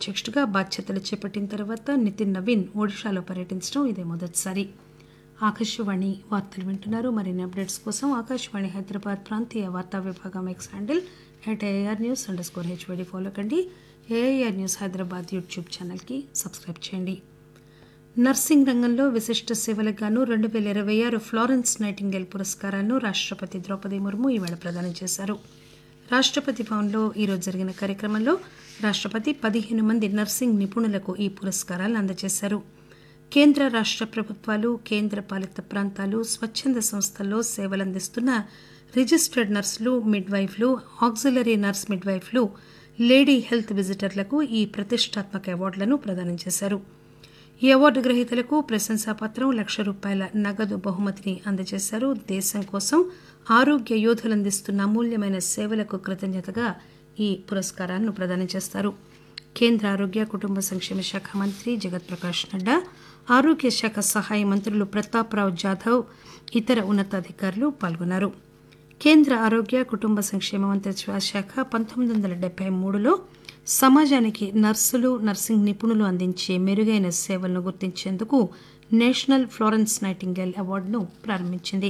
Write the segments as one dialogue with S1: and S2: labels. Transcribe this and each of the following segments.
S1: అధ్యక్షుడిగా బాధ్యతలు చేపట్టిన తర్వాత నితిన్ నవీన్ ఒడిషాలో పర్యటించడం ఇదే మొదటిసారి ఆకాశవాణి వార్తలు వింటున్నారు మరిన్ని అప్డేట్స్ కోసం ఆకాశవాణి హైదరాబాద్ ప్రాంతీయ వార్తా విభాగం X handle at AR news underscore HYD follow కండి ఏఐఆర్ న్యూస్ హైదరాబాద్ యూట్యూబ్ ఛానల్కి సబ్స్క్రైబ్ చేయండి నర్సింగ్ రంగంలో విశిష్ట సేవలకు గాను రెండు వేల ఇరవై ఆరు ఫ్లారెన్స్ నైటింగేల్ పురస్కారాలను రాష్ట్రపతి ద్రౌపది ముర్ము ఈవేళ ప్రదానం చేశారు రాష్ట్రపతి భవన్లో ఈరోజు జరిగిన కార్యక్రమంలో రాష్ట్రపతి పదిహేను మంది నర్సింగ్ నిపుణులకు ఈ పురస్కారాలను అందజేశారు కేంద్ర రాష్ట్ర ప్రభుత్వాలు కేంద్ర పాలిత ప్రాంతాలు స్వచ్ఛంద సంస్థల్లో సేవలందిస్తున్న రిజిస్టర్డ్ నర్సులు మిడ్వైఫ్లు ఆక్సిలరీ నర్స్ మిడ్వైఫ్లు లేడీ హెల్త్ విజిటర్లకు ఈ ప్రతిష్టాత్మక అవార్డులను ప్రదానం చేశారు ఈ అవార్డు గ్రహీతలకు ప్రశంసాపత్రం లక్ష రూపాయల నగదు బహుమతిని అందజేశారు దేశం కోసం ఆరోగ్య యోధులు అందిస్తున్న అమూల్యమైన సేవలకు కృతజ్ఞతగా ఈ పురస్కారాలను ప్రదానం చేస్తారు కేంద్ర ఆరోగ్య కుటుంబ సంక్షేమ శాఖ మంత్రి జగత్ ప్రకాష్ నడ్డా ఆరోగ్య శాఖ సహాయ మంత్రులు ప్రతాప్రావు జాధవ్ ఇతర ఉన్నతాధికారులు పాల్గొన్నారు కేంద్ర ఆరోగ్య కుటుంబ సంక్షేమ మంత్రిత్వ శాఖ పంతొమ్మిది వందల డెబ్బై మూడులో సమాజానికి నర్సులు నర్సింగ్ నిపుణులు అందించే మెరుగైన సేవలను గుర్తించేందుకు నేషనల్ ఫ్లోరెన్స్ నైటింగేల్ అవార్డును ప్రారంభించింది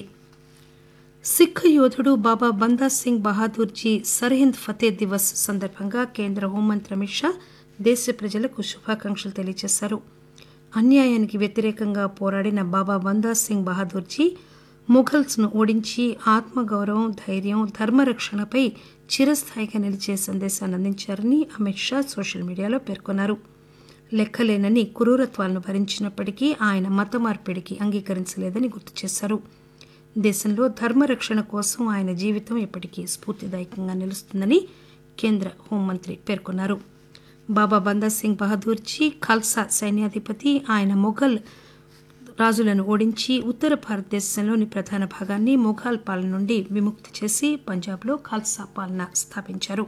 S1: సిక్ యోధుడు బాబా బందా సింగ్ బహాదూర్జీ సర్హింద్ ఫతే దివస్ సందర్భంగా కేంద్ర హోంమంత్రి అమిత్ షా దేశ ప్రజలకు శుభాకాంక్షలు తెలియజేశారు అన్యాయానికి వ్యతిరేకంగా పోరాడిన బాబా బందా సింగ్ బహాదూర్జీ ముఘల్స్ ను ఓడించి ఆత్మగౌరవం ధైర్యం ధర్మరక్షణపై చిరస్థాయిగా నిలిచే సందేశాన్ని అందించారని అమిత్ షా సోషల్ మీడియాలో పేర్కొన్నారు లెక్కలేనని క్రూరత్వాలను భరించినప్పటికీ ఆయన మత మార్పిడికి అంగీకరించలేదని గుర్తు చేశారు దేశంలో ధర్మరక్షణ కోసం ఆయన జీవితం ఎప్పటికీ స్ఫూర్తిదాయకంగా నిలుస్తుందని కేంద్ర హోంమంత్రి పేర్కొన్నారు బాబా బందా సింగ్ బహదూర్జీ ఖాల్సా సైన్యాధిపతి ఆయన మొఘల్ రాజులను ఓడించి ఉత్తర భారతదేశంలోని ప్రధాన భాగాన్ని మొఘాల్ పాలన నుండి విముక్తి చేసి పంజాబ్లో ఖాల్సా పాలన స్థాపించారు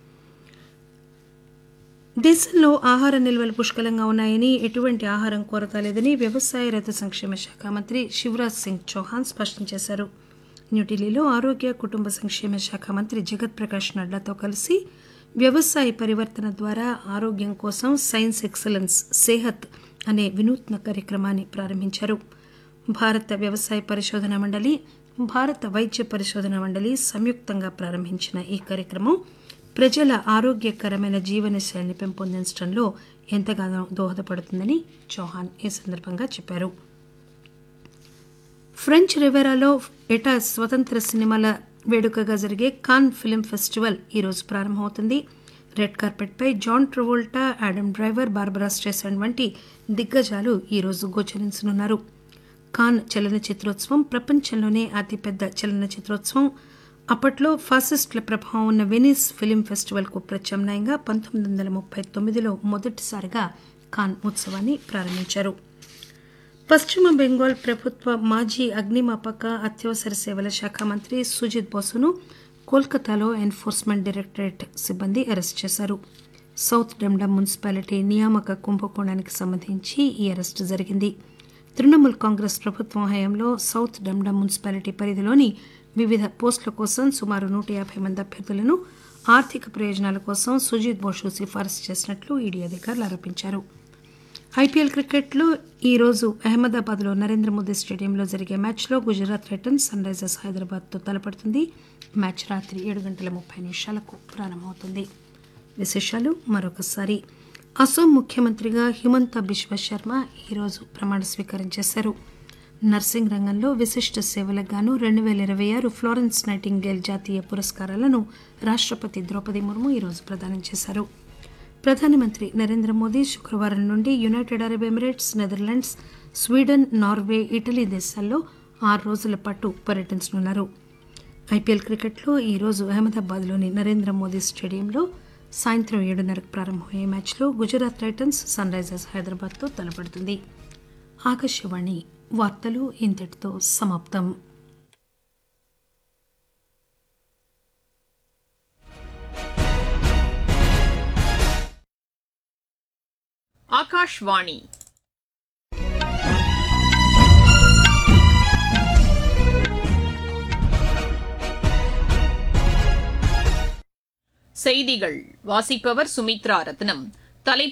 S1: దేశంలో ఆహార నిల్వలు పుష్కలంగా ఉన్నాయని ఎటువంటి ఆహారం కొరత లేదని వ్యవసాయ రైతు సంక్షేమ శాఖ మంత్రి శివరాజ్ సింగ్ చౌహాన్ స్పష్టం చేశారు న్యూఢిల్లీలో ఆరోగ్య కుటుంబ సంక్షేమ శాఖ మంత్రి జగత్ ప్రకాష్ నడ్డాతో కలిసి వ్యవసాయ పరివర్తన ద్వారా ఆరోగ్యం కోసం సైన్స్ ఎక్సలెన్స్ సేహత్ అనే వినూత్న కార్యక్రమాన్ని ప్రారంభించారు భారత వ్యవసాయ పరిశోధన మండలి భారత వైద్య పరిశోధన మండలి సంయుక్తంగా ప్రారంభించిన ఈ కార్యక్రమం ప్రజల ఆరోగ్యకరమైన జీవనశైలిని పెంపొందించడంలో ఎంతగానో దోహదపడుతుందని చౌహాన్ ఈ సందర్భంగా చెప్పారు ఫ్రెంచ్ రివెరాలో ఎటా స్వతంత్ర సినిమాల వేడుకగా జరిగే కాన్ ఫిలిం ఫెస్టివల్ ఈరోజు ప్రారంభమవుతుంది రెడ్ కార్పెట్పై John Travolta Adam Driver Barbara Streisand వంటి దిగ్గజాలు ఈరోజు గోచరించనున్నారు కాన్ చలనచిత్రోత్సవం ప్రపంచంలోనే అతిపెద్ద చలనచిత్రోత్సవం అప్పట్లో ఫాసిస్టుల ప్రభావం ఉన్న వెనిస్ ఫిలిం ఫెస్టివల్కు ప్రత్యామ్నాయంగా పంతొమ్మిది వందల ముప్పై తొమ్మిదిలో మొదటిసారిగా కాన్ ఉత్సవాన్ని ప్రారంభించారు పశ్చిమ బెంగాల్ ప్రభుత్వ మాజీ అగ్నిమాపక అత్యవసర సేవల శాఖ మంత్రి సుజిత్ బోసును కోల్కతాలో ఎన్ఫోర్స్మెంట్ డైరెక్టరేట్ సిబ్బంది అరెస్ట్ చేశారు సౌత్ డెమ్డమ్ మున్సిపాలిటీ నియామక కుంభకోణానికి సంబంధించి ఈ అరెస్టు జరిగింది తృణమూల్ కాంగ్రెస్ ప్రభుత్వం హయాంలో సౌత్ డెమ్డమ్ మున్సిపాలిటీ పరిధిలోని వివిధ పోస్టుల కోసం సుమారు నూట యాభై మంది అభ్యర్థులను ఆర్థిక ప్రయోజనాల కోసం సుజిత్ బోసు సిఫారసు చేసినట్లు ఈడీ అధికారులు ఆరోపించారు ఐపీఎల్ క్రికెట్లో ఈరోజు అహ్మదాబాద్లో నరేంద్ర మోదీ స్టేడియంలో జరిగే మ్యాచ్లో గుజరాత్ టైటన్స్ సన్ రైజర్స్ హైదరాబాద్తో తలపడుతుంది మ్యాచ్ రాత్రి ఏడు గంటల ముప్పై నిమిషాలకు ప్రారంభమవుతుంది విశేషాలు మరొకసారి అసోం ముఖ్యమంత్రిగా హిమంత బిశ్వ శర్మ ఈరోజు ప్రమాణ స్వీకారం చేశారు నర్సింగ్ రంగంలో విశిష్ట సేవలకు గాను రెండు వేల ఇరవై ఆరు ఫ్లోరెన్స్ నైటింగేల్ జాతీయ పురస్కారాలను రాష్ట్రపతి ద్రౌపది ముర్ము ఈరోజు ప్రదానం చేశారు ప్రధానమంత్రి నరేంద్ర మోదీ శుక్రవారం నుండి United Arab Emirates Netherlands Sweden Norway Italy దేశాల్లో ఆరు రోజుల పాటు పర్యటించనున్నారు ఐపీఎల్ క్రికెట్లో ఈరోజు అహ్మదాబాద్లోని నరేంద్ర మోదీ స్టేడియంలో సాయంత్రం ఏడున్నరకు ప్రారంభమయ్యే మ్యాచ్లో గుజరాత్ టైటన్స్ సన్ రైజర్స్ హైదరాబాద్తో తలపడుతుంది ఆకాశవాణి వార్తలు ఇంతటితో సమాప్తం
S2: ఆకాశవాణి செய்திகள் வாசிப்பவர் சுமித்ரா ரத்னம் தலைப்பு